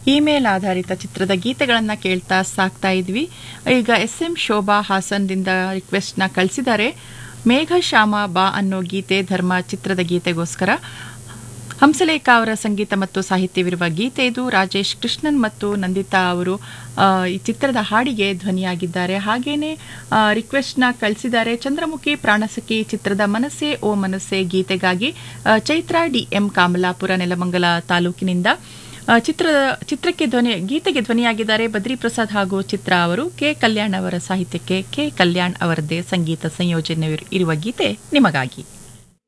email ಆಧಾರಿತ ಚಿತ್ರದ ಗೀತೆಗಳನ್ನು ಕೇಳ್ತಾ ಸಾಕ್ತಾ ಇದ್ವಿ ಈಗ ಎಸ್ ಎಂ ಶೋಭಾ ಹಾಸನ್ದಿಂದ ರಿಕ್ವೆಸ್ಟ್ನ ಕಳಿಸಿದ್ದಾರೆ ಮೇಘಶ್ಯಾಮ ಬಾ ಅನ್ನೋ ಗೀತೆ ಧರ್ಮ ಚಿತ್ರದ ಗೀತೆಗೋಸ್ಕರ ಹಂಸಲೇಖ ಅವರ ಸಂಗೀತ ಮತ್ತು ಸಾಹಿತ್ಯವಿರುವ ಗೀತೆ ಇದು ರಾಜೇಶ್ ಕೃಷ್ಣನ್ ಮತ್ತು ನಂದಿತಾ ಅವರು ಆ, ಈ ಚಿತ್ರದ ಹಾಡಿಗೆ ಧ್ವನಿಯಾಗಿದ್ದಾರೆ ಹಾಗೇನೆ ರಿಕ್ವೆಸ್ಟ್ನ ಕಳಿಸಿದ್ದಾರೆ ಚಂದ್ರಮುಖಿ ಪ್ರಾಣಸಖಿ ಚಿತ್ರದ ಮನಸ್ಸೆ ಓ ಮನಸ್ಸೆ ಗೀತೆಗಾಗಿ ಆ, ಚೈತ್ರ ಡಿ ಎಂ ಕಾಮಲಾಪುರ ನೆಲಮಂಗಲ ತಾಲೂಕಿನಿಂದ ಆ, ಚಿತ್ರದ ಚಿತ್ರಕ್ಕೆ ಧ್ವನಿ ಗೀತೆಗೆ ಧ್ವನಿಯಾಗಿದ್ದಾರೆ ಬದ್ರಿ ಪ್ರಸಾದ್ ಹಾಗೂ ಚಿತ್ರ ಅವರು ಕೆ ಕಲ್ಯಾಣ್ ಅವರ ಸಾಹಿತ್ಯಕ್ಕೆ ಕೆ ಕಲ್ಯಾಣ್ ಅವರದ್ದೇ ಸಂಗೀತ ಸಂಯೋಜನೆ ಇರುವ ಗೀತೆ ನಿಮಗಾಗಿ